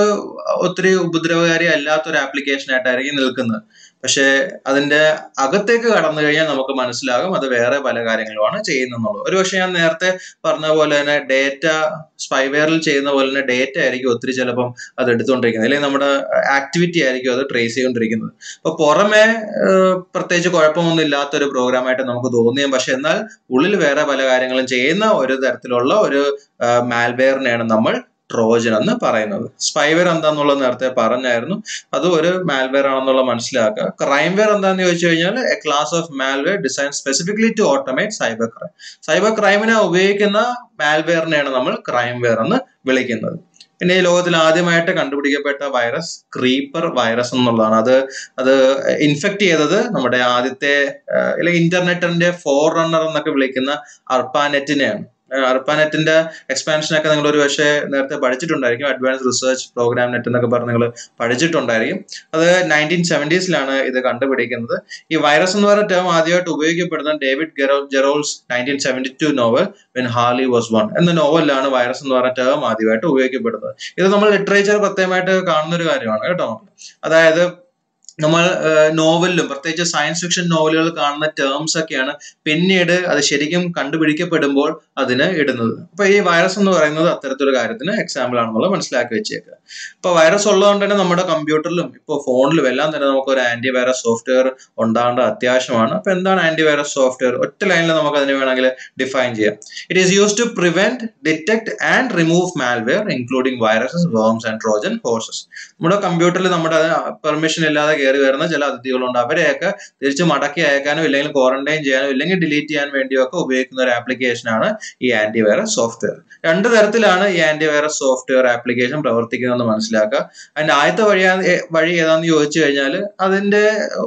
ഒത്തിരി ഉപദ്രവകാരി അല്ലാത്ത ഒരു ആപ്ലിക്കേഷൻ ആയിട്ടായിരിക്കും നിൽക്കുന്നത് പക്ഷേ അതിന്റെ അകത്തേക്ക് കടന്നു കഴിഞ്ഞാൽ നമുക്ക് മനസ്സിലാകും അത് വേറെ പല കാര്യങ്ങളുമാണ് ചെയ്യുന്നെന്നുള്ളത് ഒരുപക്ഷെ ഞാൻ നേരത്തെ പറഞ്ഞ പോലെ തന്നെ ഡേറ്റ സ്പൈവെയറിൽ ചെയ്യുന്ന പോലെ തന്നെ ഡേറ്റ ആയിരിക്കും ഒത്തിരി ചിലപ്പം അത് എടുത്തുകൊണ്ടിരിക്കുന്നത് അല്ലെങ്കിൽ നമ്മുടെ ആക്ടിവിറ്റി ആയിരിക്കും അത് ട്രേസ് ചെയ്തുകൊണ്ടിരിക്കുന്നത് അപ്പൊ പുറമെ പ്രത്യേകിച്ച് കുഴപ്പമൊന്നും ഇല്ലാത്ത ഒരു പ്രോഗ്രാമായിട്ട് നമുക്ക് തോന്നിയും പക്ഷെ എന്നാൽ ഉള്ളിൽ വേറെ പല കാര്യങ്ങളും ചെയ്യുന്ന ഒരു തരത്തിലുള്ള ഒരു മാൽവെയറിനെയാണ് നമ്മൾ ട്രോജൻ എന്ന് പറയുന്നത് സ്പൈവെയർ എന്താന്നുള്ളത് നേരത്തെ പറഞ്ഞായിരുന്നു അത് ഒരു മാൽവെയർ ആണെന്നുള്ള മനസ്സിലാക്കുക ക്രൈംവെയർ എന്താന്ന് ചോദിച്ചു കഴിഞ്ഞാൽ a class of malware design specifically to automate cyber crime cyber ക്രൈമിനെ ഉപയോഗിക്കുന്ന മാൽവെയറിനെയാണ് നമ്മൾ ക്രൈംവെയർ എന്ന് വിളിക്കുന്നത് പിന്നെ ഈ ലോകത്തിൽ ആദ്യമായിട്ട് കണ്ടുപിടിക്കപ്പെട്ട വൈറസ് ക്രീപ്പർ വൈറസ് എന്നുള്ളതാണ് അത് അത് ഇൻഫെക്ട് ചെയ്തത് നമ്മുടെ ആദ്യത്തെ അല്ലെങ്കിൽ ഇന്റർനെറ്റിന്റെ ഫോർ റണ്ണർ എന്നൊക്കെ വിളിക്കുന്ന അർപ്പാനെറ്റിനെയാണ് അർപ്പാനെറ്റിന്റെ എക്സ്പാൻഷൻ ഒക്കെ നിങ്ങൾ ഒരു പക്ഷേ നേരത്തെ പഠിച്ചിട്ടുണ്ടായിരിക്കും അഡ്വാൻസ് റിസർച്ച് പ്രോഗ്രാം നെറ്റ് എന്നൊക്കെ പറഞ്ഞ് നിങ്ങൾ പഠിച്ചിട്ടുണ്ടായിരിക്കും അത് നയൻറ്റീൻ സെവൻറ്റീസിലാണ് ഇത് കണ്ടുപിടിക്കുന്നത് ഈ വൈറസ് എന്ന് പറയുന്ന ടേം ആദ്യമായിട്ട് ഉപയോഗിക്കപ്പെടുന്ന David Gero Gerrold's nineteen seventy two novel when Harlie was one എന്ന നോവലിലാണ് വൈറസ് എന്ന് പറയുന്ന ടേം ആദ്യമായിട്ട് ഉപയോഗിക്കപ്പെടുന്നത് ഇത് നമ്മൾ ലിറ്ററേച്ചർ പ്രത്യേകമായിട്ട് കാണുന്ന ഒരു കാര്യമാണ് കേട്ടോ അതായത് നമ്മൾ നോവലിലും പ്രത്യേകിച്ച് സയൻസ് ഫിക്ഷൻ നോവലുകൾ കാണുന്ന ടേംസ് ഒക്കെയാണ് പിന്നീട് അത് ശരിക്കും കണ്ടുപിടിക്കപ്പെടുമ്പോൾ അതിന് ഇടുന്നത് അപ്പൊ ഈ വൈറസ് എന്ന് പറയുന്നത് അത്തരത്തിലൊരു കാര്യത്തിന് എക്സാമ്പിൾ ആണെന്നുള്ളത് മനസ്സിലാക്കി വെച്ചേക്കുക അപ്പൊ വൈറസ് ഉള്ളതുകൊണ്ട് തന്നെ നമ്മുടെ കമ്പ്യൂട്ടറിലും ഇപ്പോൾ ഫോണിലും എല്ലാം തന്നെ നമുക്ക് ഒരു ആന്റി വൈറസ് സോഫ്റ്റ്വെയർ ഉണ്ടാകേണ്ട അത്യാവശ്യമാണ് അപ്പൊ എന്താണ് ആന്റി വൈറസ് സോഫ്റ്റ്വെയർ ഒറ്റ ലൈനിൽ നമുക്ക് അതിനെ വേണമെങ്കിൽ ഡിഫൈൻ ചെയ്യാം it is use to prevent detect and remove malware including viruses worms and Trojan horses നമ്മുടെ കമ്പ്യൂട്ടറിൽ നമ്മുടെ പെർമിഷൻ ഇല്ലാതെ കയറി വരുന്ന ചില അതിഥികളുണ്ട് അവരെയൊക്കെ തിരിച്ച് മടക്കി അയക്കാനോ ഇല്ലെങ്കിൽ ക്വാറന്റൈൻ ചെയ്യാനോ ഇല്ലെങ്കിൽ ഡിലീറ്റ് ചെയ്യാൻ വേണ്ടിയോ ഒക്കെ ഉപയോഗിക്കുന്ന ഒരു ആപ്ലിക്കേഷൻ ആണ് ഈ ആന്റി വൈറസ് സോഫ്റ്റ്വെയർ രണ്ട് തരത്തിലാണ് ഈ ആന്റി വൈറസ് സോഫ്റ്റ്വെയർ ആപ്ലിക്കേഷൻ പ്രവർത്തിക്കുന്നതെന്ന് മനസ്സിലാക്കുക അതിന്റെ ആദ്യത്തെ വഴി വഴി ഏതാണെന്ന് ചോദിച്ചു കഴിഞ്ഞാൽ അതിന്റെ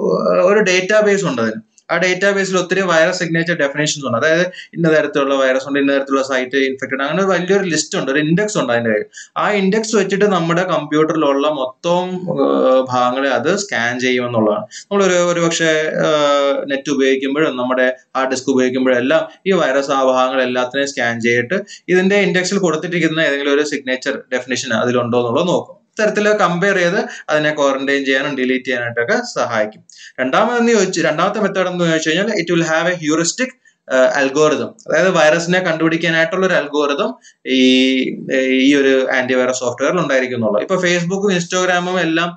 ഒരു ഡേറ്റാ ബേസ് ഉണ്ട് അതിന് ആ ഡേറ്റാ ബേസിൽ ഒത്തിരി വൈറസ് സിഗ്നേച്ചർ ഡെഫിനേഷൻസ് ഉണ്ട് അതായത് ഇന്ന തരത്തിലുള്ള വൈറസ് ഉണ്ട് ഇന്ന തരത്തിലുള്ള സൈറ്റ് ഇൻഫെക്റ്റഡ് അങ്ങനെ വലിയൊരു ലിസ്റ്റ് ഉണ്ട് ഒരു ഇൻഡെക്സ് ഉണ്ട് അതിന്റെ കയ്യിൽ ആ ഇൻഡെക്സ് വെച്ചിട്ട് നമ്മുടെ കമ്പ്യൂട്ടറിലുള്ള മൊത്തം ഭാഗങ്ങളെ അത് സ്കാൻ ചെയ്യുമെന്നുള്ളതാണ് നമ്മൾ ഒരു ഒരു പക്ഷേ നെറ്റ് ഉപയോഗിക്കുമ്പോഴും നമ്മുടെ ഹാർഡ് ഡിസ്ക് ഉപയോഗിക്കുമ്പോഴും എല്ലാം ഈ വൈറസ് ആ ഭാഗങ്ങൾ എല്ലാത്തിനെയും സ്കാൻ ചെയ്തിട്ട് ഇതിന്റെ ഇൻഡെക്സിൽ കൊടുത്തിട്ടിരിക്കുന്ന ഏതെങ്കിലും ഒരു സിഗ്നേച്ചർ ഡെഫിനേഷൻ അതിലുണ്ടോ എന്നുള്ളത് നോക്കും തരത്തിൽ കമ്പയർ ചെയ്ത് അതിനെ ക്വാറന്റൈൻ ചെയ്യാനും ഡിലീറ്റ് ചെയ്യാനായിട്ടൊക്കെ സഹായിക്കും രണ്ടാമതെന്ന് ചോദിച്ചു രണ്ടാമത്തെ മെത്തേഡ് എന്ന് ചോദിച്ചു കഴിഞ്ഞാൽ it will have a heuristic algorithm അതായത് വൈറസിനെ കണ്ടുപിടിക്കാനായിട്ടുള്ള ഒരു അൽഗോറിതം ഈ ഈ ഒരു ആന്റിവൈറസ് സോഫ്റ്റ്വെയറിൽ ഉണ്ടായിരിക്കും എന്നുള്ളത് ഇപ്പൊ ഫേസ്ബുക്കും ഇൻസ്റ്റാഗ്രാമും എല്ലാം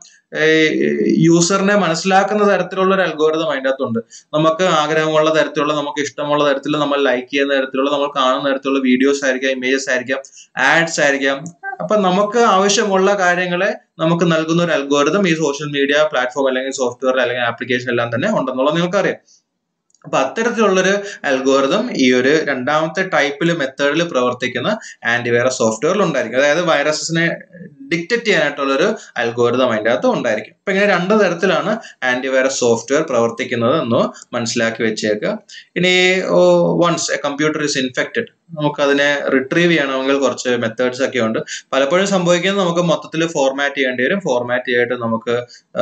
യൂസറിനെ മനസ്സിലാക്കുന്ന തരത്തിലുള്ള ഒരു അൽഗോരിതം അതിൻ്റെ അകത്തുണ്ട് നമുക്ക് ആഗ്രഹമുള്ള തരത്തിലുള്ള നമുക്ക് ഇഷ്ടമുള്ള തരത്തിൽ നമ്മൾ ലൈക്ക് ചെയ്യുന്ന തരത്തിലുള്ള നമ്മൾ കാണുന്ന തരത്തിലുള്ള വീഡിയോസ് ആയിരിക്കാം ഇമേജസ് ആയിരിക്കാം ആഡ്സ് ആയിരിക്കാം അപ്പൊ നമുക്ക് ആവശ്യമുള്ള കാര്യങ്ങളെ നമുക്ക് നൽകുന്ന ഒരു അൽഗോരിതം ഈ സോഷ്യൽ മീഡിയ പ്ലാറ്റ്ഫോം അല്ലെങ്കിൽ സോഫ്റ്റ്വെയർ അല്ലെങ്കിൽ ആപ്ലിക്കേഷൻ എല്ലാം തന്നെ ഉണ്ടെന്നുള്ളത് നിങ്ങൾക്കറിയാം അപ്പൊ അത്തരത്തിലുള്ളൊരു അൽഗോരിതം ഈ ഒരു രണ്ടാമത്തെ ടൈപ്പിൽ മെത്തേഡിൽ പ്രവർത്തിക്കുന്ന ആന്റിവൈറസ് സോഫ്റ്റ്വെയറിൽ ഉണ്ടായിരിക്കും അതായത് വൈറസസിനെ ഡിക്റ്ററ്റ് ചെയ്യാനായിട്ടുള്ള ഒരു അൽഗോരിതം അതിൻ്റെ അകത്ത് ഉണ്ടായിരിക്കും അപ്പൊ ഇങ്ങനെ രണ്ട് തരത്തിലാണ് ആന്റിവൈറസ് സോഫ്റ്റ്വെയർ പ്രവർത്തിക്കുന്നത് എന്ന് മനസ്സിലാക്കി വെച്ചേക്കുക ഇനി once a computer is infected നമുക്ക് അതിനെ റിട്രീവ് ചെയ്യണമെങ്കിൽ കുറച്ച് മെത്തേഡ്സ് ഒക്കെ ഉണ്ട് പലപ്പോഴും സംഭവിക്കുന്നത് നമുക്ക് മൊത്തത്തിൽ ഫോർമാറ്റ് ചെയ്യേണ്ടി വരും ഫോർമാറ്റ് ചെയ്തിട്ട് നമുക്ക്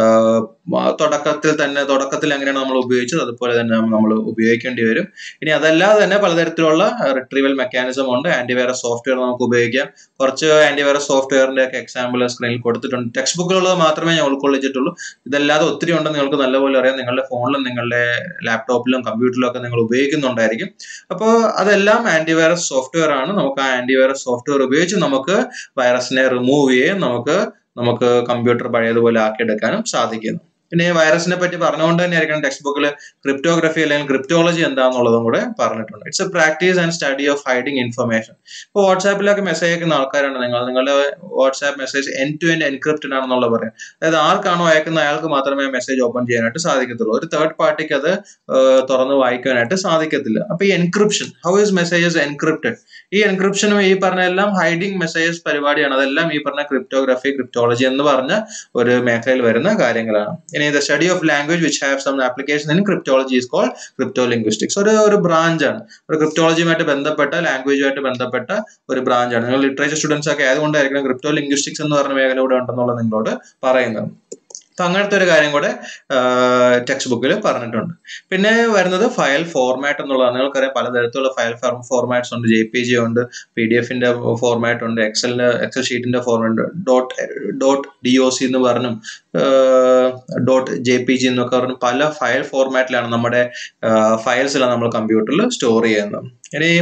തുടക്കത്തിൽ തന്നെ തുടക്കത്തിൽ എങ്ങനെയാണ് നമ്മൾ ഉപയോഗിച്ചത് അതുപോലെ തന്നെ നമ്മൾ ഉപയോഗിക്കേണ്ടി വരും ഇനി അതല്ലാതെ തന്നെ പലതരത്തിലുള്ള റിട്രീവൽ മെക്കാനിസം ഉണ്ട് ആന്റിവൈറസ് സോഫ്റ്റ്വെയർ നമുക്ക് ഉപയോഗിക്കാം കുറച്ച് ആന്റിവൈറസ് സോഫ്റ്റ്വെയറിന്റെ ഒക്കെ എക്സാമ്പിൾ സ്ക്രീനിൽ കൊടുത്തിട്ടുണ്ട് ടെക്സ്റ്റ് ബുക്കിലുള്ളത് മാത്രമേ ഞാൻ ഉൾക്കൊള്ളിച്ചിട്ടുള്ളൂ ഇതല്ലാതെ ഒത്തിരി ഉണ്ടെന്ന് നിങ്ങൾക്ക് നല്ലപോലെ അറിയാം നിങ്ങളുടെ ഫോണിലും നിങ്ങളുടെ ലാപ്ടോപ്പിലും കമ്പ്യൂട്ടറിലും ഒക്കെ നിങ്ങൾ ഉപയോഗിക്കുന്നുണ്ടായിരിക്കും അപ്പോൾ അതെല്ലാം ആന്റിവൈറസ് സോഫ്റ്റ്വെയർ ആണ് നമുക്ക് ആ ആന്റിവൈറസ് സോഫ്റ്റ്വെയർ ഉപയോഗിച്ച് നമുക്ക് വൈറസിനെ റിമൂവ് ചെയ്യുകയും നമുക്ക് നമുക്ക് കമ്പ്യൂട്ടർ പഴയതുപോലെ ആക്കിയെടുക്കാനും സാധിക്കുന്നു പിന്നെ വൈറസിനെ പറ്റി പറഞ്ഞുകൊണ്ട് തന്നെ ആയിരിക്കണം ടെക്സ്റ്റ് ബുക്കിൽ ക്രിപ്റ്റോഗ്രഫി അല്ലെങ്കിൽ ക്രിപ്റ്റോളജി എന്താണെന്നുള്ളതും കൂടെ പറഞ്ഞിട്ടുണ്ട് it's a practice and study of hiding information ഇപ്പോൾ വാട്സാപ്പിലൊക്കെ മെസ്സേജ് അയക്കുന്ന ആൾക്കാരാണ് നിങ്ങൾ നിങ്ങളുടെ WhatsApp message end to end encrypted ആണെന്നുള്ളത് പറയാം അതായത് ആർക്കാണോ അയക്കുന്ന അയാൾക്ക് മാത്രമേ മെസ്സേജ് ഓപ്പൺ ചെയ്യാനായിട്ട് സാധിക്കത്തുള്ളൂ ഒരു തേർഡ് പാർട്ടിക്ക് അത് തുറന്ന് വായിക്കാനായിട്ട് സാധിക്കത്തില്ല അപ്പൊ ഈ encryption how is messages encrypted ഈ എൻക്രിപ്ഷനും ഈ പറഞ്ഞ എല്ലാം ഹൈഡിങ് മെസ്സേജസ് പരിപാടിയാണ് അതെല്ലാം ഈ പറഞ്ഞ ക്രിപ്റ്റോഗ്രഫി ക്രിപ്റ്റോളജി എന്ന് പറഞ്ഞ ഒരു മേഖലയിൽ വരുന്ന കാര്യങ്ങളാണ് ഇനി the study of language which have some application in cryptology is called cryptolinguistics ഒരു ഒരു ബ്രാഞ്ചാണ് ഒരു ക്രിപ്റ്റോളജിയുമായിട്ട് ബന്ധപ്പെട്ട ലാംഗ്വേജുമായിട്ട് ബന്ധപ്പെട്ട ഒരു ബ്രാഞ്ചാണ് നിങ്ങൾ ലിറ്ററേച്ചർ സ്റ്റുഡൻസ് ഒക്കെ ആയതുകൊണ്ടായിരിക്കണം ക്രിപ്റ്റോ ലിംഗ്വിസ്റ്റിക്സ് എന്ന് പറഞ്ഞ മേഖല ഇവിടെ ഉണ്ടെന്നുള്ളത് നിങ്ങളോട് പറയുന്നത് അപ്പൊ അങ്ങനത്തെ ഒരു കാര്യം കൂടെ ടെക്സ്റ്റ് ബുക്കിൽ പറഞ്ഞിട്ടുണ്ട് പിന്നെ വരുന്നത് ഫയൽ ഫോർമാറ്റ് എന്നുള്ളതാണ് നിങ്ങൾക്കറിയാം പലതരത്തിലുള്ള ഫയൽ ഫോർമാറ്റ്സ് ഉണ്ട് ജെ പി ജി ഉണ്ട് പി ഡി എഫിന്റെ ഫോർമാറ്റ് ഉണ്ട് എക്സലിന്റെ എക്സൽ ഷീറ്റിന്റെ format dot dot D O C എന്ന് പറഞ്ഞും ഡോട്ട് ജെ പി ജി എന്നൊക്കെ പറഞ്ഞു പല ഫയൽ ഫോർമാറ്റിലാണ് നമ്മുടെ ഫയൽസിലാണ് നമ്മൾ കമ്പ്യൂട്ടറിൽ സ്റ്റോർ ചെയ്യുന്നത് ഇനി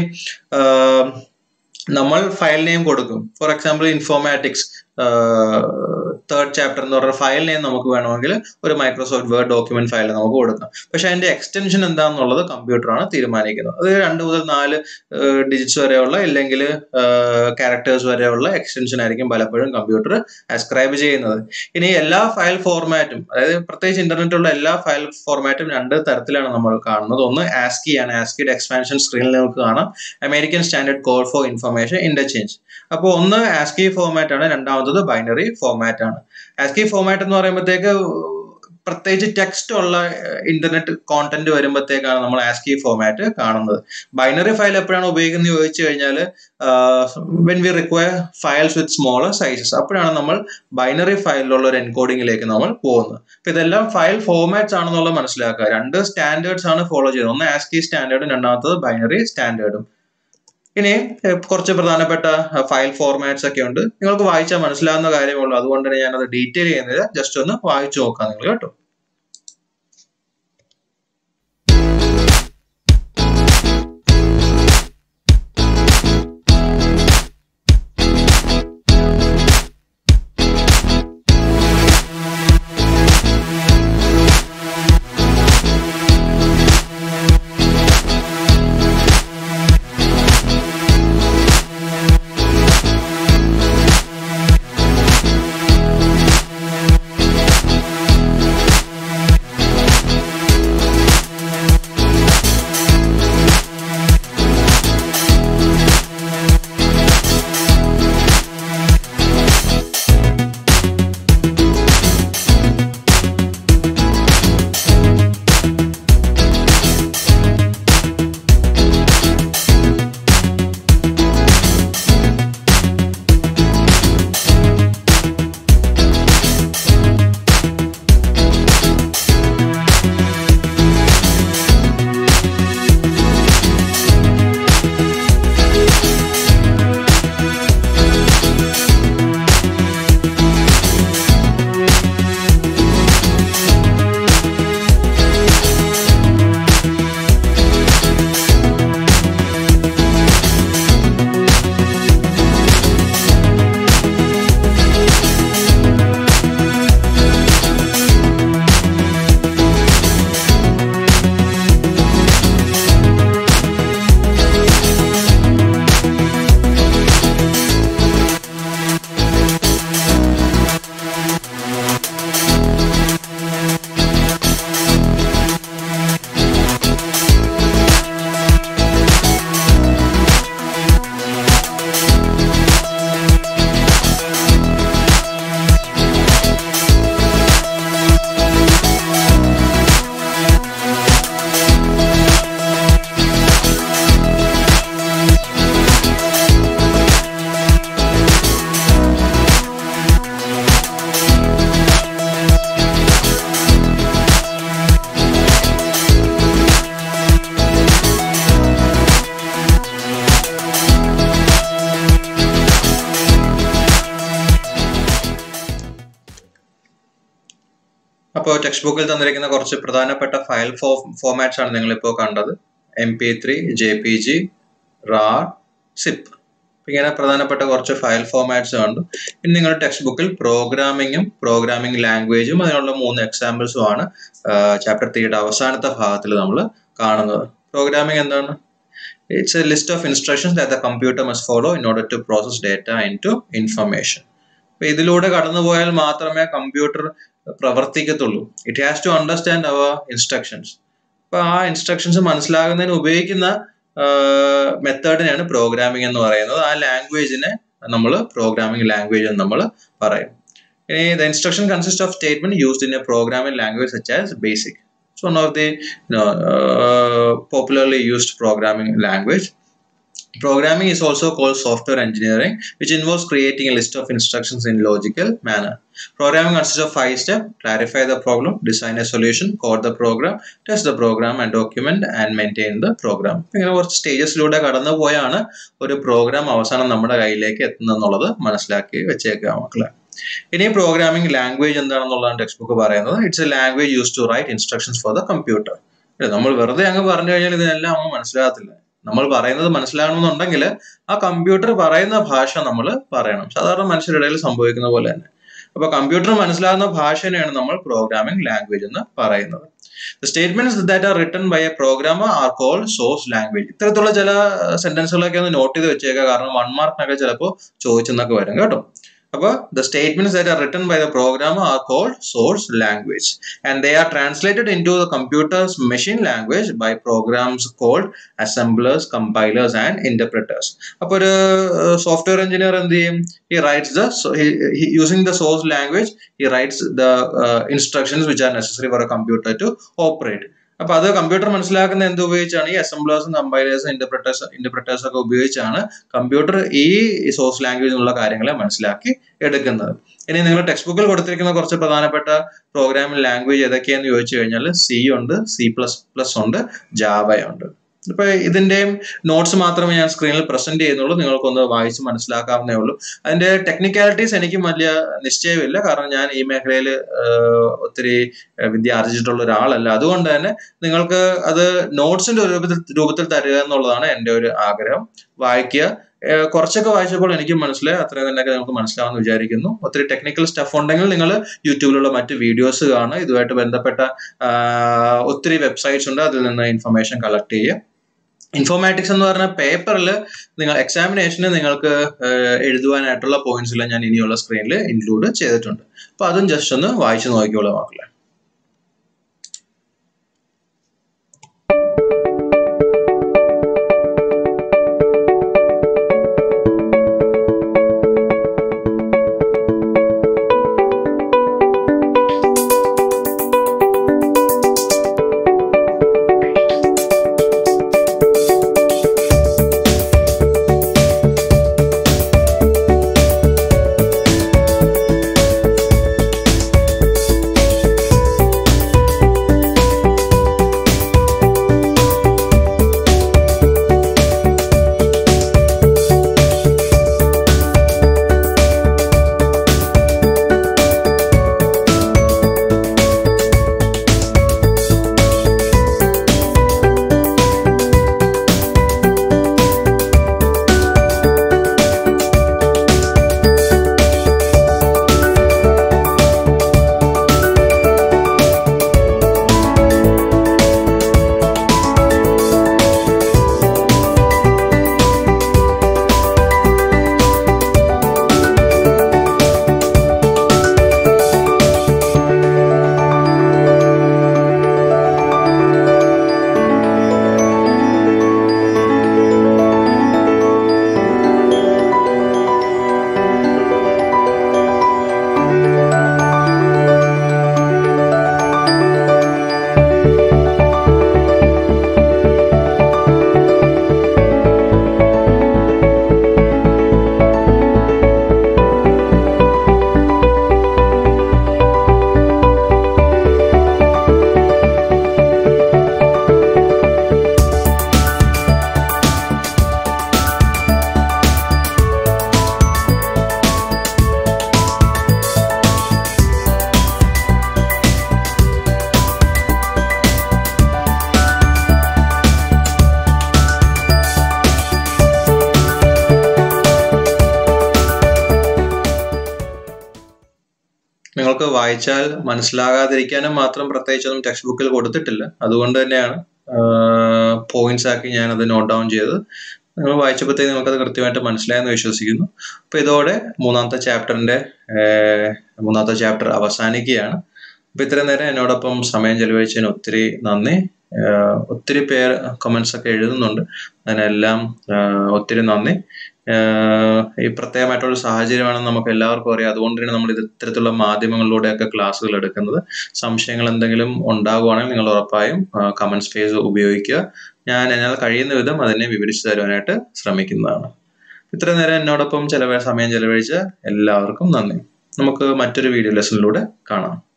നമ്മൾ ഫയൽ നെയിം കൊടുക്കും for example informatics third chapter എന്ന് പറഞ്ഞ ഫയൽ നെയിം നമുക്ക് വേണമെങ്കിൽ ഒരു മൈക്രോസോഫ്റ്റ് വേർഡ് ഡോക്യുമെന്റ് ഫയൽ നമുക്ക് കൊടുക്കാം പക്ഷെ അതിന്റെ എക്സ്റ്റൻഷൻ എന്താണെന്നുള്ളത് കമ്പ്യൂട്ടറാണ് തീരുമാനിക്കുന്നത് അത് രണ്ട് മുതൽ നാല് ഡിജിറ്റ്സ് വരെയുള്ള ഇല്ലെങ്കിൽ ക്യാരക്ടേഴ്സ് വരെയുള്ള എക്സ്റ്റൻഷൻ ആയിരിക്കും പലപ്പോഴും കമ്പ്യൂട്ടർ അസ്ക്രൈബ് ചെയ്യുന്നത് ഇനി എല്ലാ ഫയൽ ഫോർമാറ്റും അതായത് പ്രത്യേകിച്ച് ഇന്റർനെറ്റുള്ള എല്ലാ ഫയൽ ഫോർമാറ്റും രണ്ട് തരത്തിലാണ് നമ്മൾ കാണുന്നത് ഒന്ന് ആസ്കി ആണ് ആസ്കിയുടെ എക്സ്പാൻഷൻ സ്ക്രീനിൽ നമുക്ക് കാണാം American Standard Code for Information Interchange അപ്പോൾ ഒന്ന് ആസ്കി ഫോർമാറ്റ് ആണ് രണ്ടാമത്തത് ബൈനറി ഫോർമാറ്റ് ആണ് ആസ്കി ഫോർമാറ്റ് എന്ന് പറയുമ്പോഴത്തേക്ക് പ്രത്യേകിച്ച് ടെക്സ്റ്റ് ഉള്ള ഇന്റർനെറ്റ് കോണ്ടന്റ് വരുമ്പോഴത്തേക്കാണ് നമ്മൾ ആസ്കി ഫോർമാറ്റ് കാണുന്നത് ബൈനറി ഫയൽ എപ്പോഴാണ് ഉപയോഗിക്കുന്നത് ചോദിച്ചു കഴിഞ്ഞാൽ when we require files with smaller sizes അപ്പോഴാണ് നമ്മൾ ബൈനറി ഫയലിലുള്ള ഒരു എൻകോഡിങ്ങിലേക്ക് നമ്മൾ പോകുന്നത് അപ്പൊ ഇതെല്ലാം ഫയൽ ഫോർമാറ്റ്സ് ആണെന്നുള്ളത് മനസ്സിലാക്കുക രണ്ട് സ്റ്റാൻഡേർഡ്സ് ആണ് ഫോളോ ചെയ്യുന്നത് ഒന്ന് ആസ്കി സ്റ്റാൻഡേർഡും രണ്ടാമത്തത് ബൈനറി സ്റ്റാൻഡേർഡും ഇനി കുറച്ച് പ്രധാനപ്പെട്ട ഫയൽ ഫോർമാറ്റ്സ് ഒക്കെ ഉണ്ട് നിങ്ങൾക്ക് വായിച്ചാൽ മനസ്സിലാവുന്ന കാര്യമുള്ളൂ അതുകൊണ്ട് തന്നെ ഞാനത് ഡീറ്റെയിൽ ചെയ്യുന്നില്ല ജസ്റ്റ് ഒന്ന് വായിച്ചു നോക്കാം നിങ്ങൾ കേട്ടോ അപ്പോൾ ടെക്സ്റ്റ് ബുക്കിൽ തന്നിരിക്കുന്ന കുറച്ച് പ്രധാനപ്പെട്ട ഫയൽ ഫോ ഫോമാറ്റ്സ് ആണ് നിങ്ങളിപ്പോൾ കണ്ടത് M P three J P G RAR zip ഇങ്ങനെ പ്രധാനപ്പെട്ട കുറച്ച് ഫയൽ ഫോമാറ്റ്സ് ഉണ്ട് ഇനി നിങ്ങളുടെ ടെക്സ്റ്റ് ബുക്കിൽ പ്രോഗ്രാമിങ്ങും പ്രോഗ്രാമിംഗ് ലാംഗ്വേജും അതിനുള്ള മൂന്ന് എക്സാമ്പിൾസും ആണ് ചാപ്റ്റർ ത്രീയുടെ അവസാനത്തെ ഭാഗത്തിൽ നമ്മൾ കാണുന്നത് പ്രോഗ്രാമിംഗ് എന്താണ് it's a list of instructions that the computer must follow in order to process data into information അപ്പൊ ഇതിലൂടെ കടന്നു പോയാൽ മാത്രമേ കമ്പ്യൂട്ടർ പ്രവർത്തിക്കത്തുള്ളൂ it has to understand our instructions അപ്പൊ ആ ഇൻസ്ട്രക്ഷൻസ് മനസ്സിലാകുന്നതിന് ഉപയോഗിക്കുന്ന മെത്തേഡിനെയാണ് പ്രോഗ്രാമിംഗ് എന്ന് പറയുന്നത് ആ ലാംഗ്വേജിനെ നമ്മൾ പ്രോഗ്രാമിംഗ് ലാംഗ്വേജ് എന്ന് നമ്മൾ പറയും ഇനി the instruction consist of statement used in a programming language such as BASIC It's one of the you know, uh, popularly used programming language. Programming is also called software engineering, which involves creating a list of instructions in logical manner. Programming consists of five steps clarify the problem, design a solution, code the program, test the program, and document and maintain the program. ഇങ്ങനെ കുറച്ച് സ്റ്റേജസിലൂടെ കടന്നു പോയാണ് ഒരു programme അവസാനം നമ്മുടെ കയ്യിലേക്ക് എത്തുന്നത് മനസ്സിലാക്കി വെച്ചേക്കുക മക്കളെ ഇനി പ്രോഗ്രാമിംഗ് ലാംഗ്വേജ് എന്താണെന്നുള്ളതാണ് ടെക്സ്റ്റ് ബുക്ക് പറയുന്നത് it's a language use to write instructions for the computer നമ്മൾ വെറുതെ അങ്ങ് പറഞ്ഞു കഴിഞ്ഞാൽ ഇതിനെല്ലാം അങ്ങ് മനസ്സിലാകത്തില്ല നമ്മൾ പറയുന്നത് മനസ്സിലാകണമെന്നുണ്ടെങ്കിൽ ആ കമ്പ്യൂട്ടർ പറയുന്ന ഭാഷ നമ്മൾ പറയണം സാധാരണ മനുഷ്യരുടെ ഇടയിൽ സംഭവിക്കുന്ന പോലെ തന്നെ അപ്പൊ കമ്പ്യൂട്ടർ മനസ്സിലാകുന്ന ഭാഷനെയാണ് നമ്മൾ പ്രോഗ്രാമിംഗ് ലാംഗ്വേജ് എന്ന് പറയുന്നത് statements that are written by a programmer are call source language ഇത്തരത്തിലുള്ള ചില സെന്റൻസുകളൊക്കെ ഒന്ന് നോട്ട് ചെയ്ത് വെച്ചേക്കുക കാരണം വൺ മാർക്കിനൊക്കെ ചിലപ്പോൾ ചോദിച്ചെന്നൊക്കെ വരും കേട്ടോ അപ്പോൾ the statements that are written by the programmer are called source language and they are translated into the computer's machine language by programs called assemblers compilers and interpreters അപ്പോൾ ഒരു സോഫ്റ്റ്വെയർ എഞ്ചിനീയർ എന്ത് ചെയ്യും he writes the so he, he using the source language he writes the uh, instructions which are necessary for a computer to operate അപ്പൊ അത് computer മനസ്സിലാക്കുന്ന എന്ത് ഉപയോഗിച്ചാണ് ഈ അസംബ്ലേഴ്സും കമ്പൈലേഴ്സും ഇന്റർപ്രറ്റേഴ്സ് ഇന്റർപ്രറ്റേഴ്സ് ഒക്കെ ഉപയോഗിച്ചാണ് കമ്പ്യൂട്ടർ ഈ സോഴ്സ് ലാംഗ്വേജ് എന്നുള്ള കാര്യങ്ങളെ മനസ്സിലാക്കി എടുക്കുന്നത് ഇനി നിങ്ങൾ ടെക്സ്റ്റ് ബുക്കിൽ കൊടുത്തിരിക്കുന്ന കുറച്ച് പ്രധാനപ്പെട്ട പ്രോഗ്രാമിംഗ് ലാംഗ്വേജ് ഏതൊക്കെയാന്ന് ചോദിച്ചു കഴിഞ്ഞാൽ സി ഉണ്ട് സി പ്ലസ് പ്ലസ് ഉണ്ട് ജാവയുണ്ട് ഇപ്പൊ ഇതിന്റെയും നോട്ട്സ് മാത്രമേ ഞാൻ സ്ക്രീനിൽ പ്രസന്റ് ചെയ്യുന്നുള്ളൂ നിങ്ങൾക്കൊന്ന് വായിച്ച് മനസ്സിലാക്കാവുന്നേ ഉള്ളൂ അതിന്റെ ടെക്നിക്കാലിറ്റീസ് എനിക്കും വലിയ നിശ്ചയമില്ല കാരണം ഞാൻ ഈ മേഖലയിൽ ഒത്തിരി വിദ്യ ആർജിച്ചിട്ടുള്ള ഒരാളല്ല അതുകൊണ്ട് തന്നെ നിങ്ങൾക്ക് അത് നോട്ട്സിന്റെ രൂപത്തിൽ രൂപത്തിൽ തരിക എന്നുള്ളതാണ് എൻ്റെ ഒരു ആഗ്രഹം വായിക്കുക കുറച്ചൊക്കെ വായിച്ചപ്പോൾ എനിക്ക് മനസ്സിലായി അത്രയും തന്നെ നിങ്ങൾക്ക് മനസ്സിലാവുമെന്ന് വിചാരിക്കുന്നു ഒത്തിരി ടെക്നിക്കൽ സ്റ്റഫ് ഉണ്ടെങ്കിൽ നിങ്ങൾ യൂട്യൂബിലുള്ള മറ്റ് വീഡിയോസ് കാണുക ഇതുമായിട്ട് ബന്ധപ്പെട്ട ഒത്തിരി വെബ്സൈറ്റ്സ് ഉണ്ട് അതിൽ നിന്ന് ഇൻഫർമേഷൻ കളക്ട് ചെയ്യുക ഇൻഫോർമാറ്റിക്സ് എന്ന് പറഞ്ഞ പേപ്പറിൽ നിങ്ങൾ എക്സാമിനേഷന് നിങ്ങൾക്ക് എഴുതുവാനായിട്ടുള്ള പോയിന്റ്സ് എല്ലാം ഞാൻ ഇനിയുള്ള സ്ക്രീനിൽ ഇൻക്ലൂഡ് ചെയ്തിട്ടുണ്ട് അപ്പൊ അതും ജസ്റ്റ് ഒന്ന് വായിച്ചു നോക്കിക്കോളൂ മക്കളെ നിങ്ങൾക്ക് വായിച്ചാൽ മനസ്സിലാകാതിരിക്കാനും മാത്രം പ്രത്യേകിച്ചൊന്നും ടെക്സ്റ്റ് ബുക്കിൽ കൊടുത്തിട്ടില്ല അതുകൊണ്ട് തന്നെയാണ് പോയിന്റ്സ് ആക്കി ഞാൻ അത് നോട്ട് ഡൗൺ ചെയ്തത് നിങ്ങൾ വായിച്ചപ്പോഴത്തേക്ക് നിങ്ങൾക്കത് കൃത്യമായിട്ട് മനസ്സിലായെന്ന് വിശ്വസിക്കുന്നു അപ്പോൾ ഇതോടെ മൂന്നാമത്തെ ചാപ്റ്ററിന്റെ മൂന്നാമത്തെ ചാപ്റ്റർ അവസാനിക്കുകയാണ് അപ്പോൾ ഇത്രയും നേരം എന്നോടൊപ്പം സമയം ചെലവഴിച്ചതിന് ഒത്തിരി നന്ദി ഒത്തിരി പേർ കമൻസ് ഒക്കെ എഴുതുന്നുണ്ട് അതിനെല്ലാം ഒത്തിരി നന്ദി ഈ പ്രത്യേകമായിട്ടുള്ള സാഹചര്യമാണെന്ന് നമുക്ക് എല്ലാവർക്കും അറിയാം അതുകൊണ്ട് തന്നെ നമ്മൾ ഇത് ഇത്തരത്തിലുള്ള മാധ്യമങ്ങളിലൂടെയൊക്കെ ക്ലാസ്സുകൾ എടുക്കുന്നത് സംശയങ്ങൾ എന്തെങ്കിലും ഉണ്ടാകുവാണെങ്കിൽ നിങ്ങൾ ഉറപ്പായും കമന്റ് സ്പേസ് ഉപയോഗിക്കുക ഞാൻ എന്നാൽ കഴിയുന്ന വിധം അതിനെ വിവരിച്ചു തരുവാനായിട്ട് ശ്രമിക്കുന്നതാണ് ഇത്ര നേരം എന്നോടൊപ്പം ചില സമയം ചെലവഴിച്ച എല്ലാവർക്കും നന്ദി നമുക്ക് മറ്റൊരു വീഡിയോ ലെസണിലൂടെ കാണാം